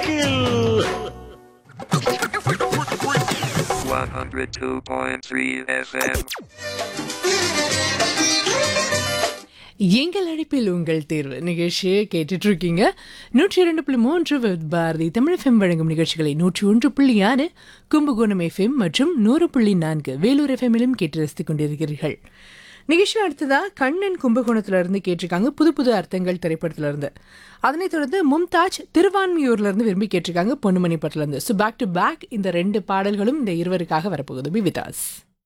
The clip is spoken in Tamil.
அழைப்பில் 102.3 FM. எங்கள் அழைப்பில் உங்கள் தேர்வு நிகழ்ச்சியை கேட்டுட்டு இருக்கீங்க நூற்றி இரண்டு புள்ளி மூன்று with பாரதி தமிழ் எஃப்எம் வழங்கும் நிகழ்ச்சிகளை நூற்றி ஒன்று புள்ளி ஆறு கும்பகோணம் எஃப்எம் மற்றும் நூறு புள்ளி நான்கு வேலூர் எஃப்எம்மிலும் கேட்டு ரசித்துக் கொண்டிருக்கிறீர்கள் நிகழ்ச்சி அடுத்ததா கண்ணன் கும்பகோணத்துல இருந்து கேட்டிருக்காங்க புது புது அர்த்தங்கள் திரைப்படத்துல இருந்து அதனைத் தொடர்ந்து மும்தாஜ் திருவான்மியூர்ல இருந்து விரும்பி கேட்டிருக்காங்க பொன்னுமணி படத்துல இருந்து ஸோ பேக் டு பேக் இந்த ரெண்டு பாடல்களும் இந்த இருவருக்காக வரப்போகுது பி வித் us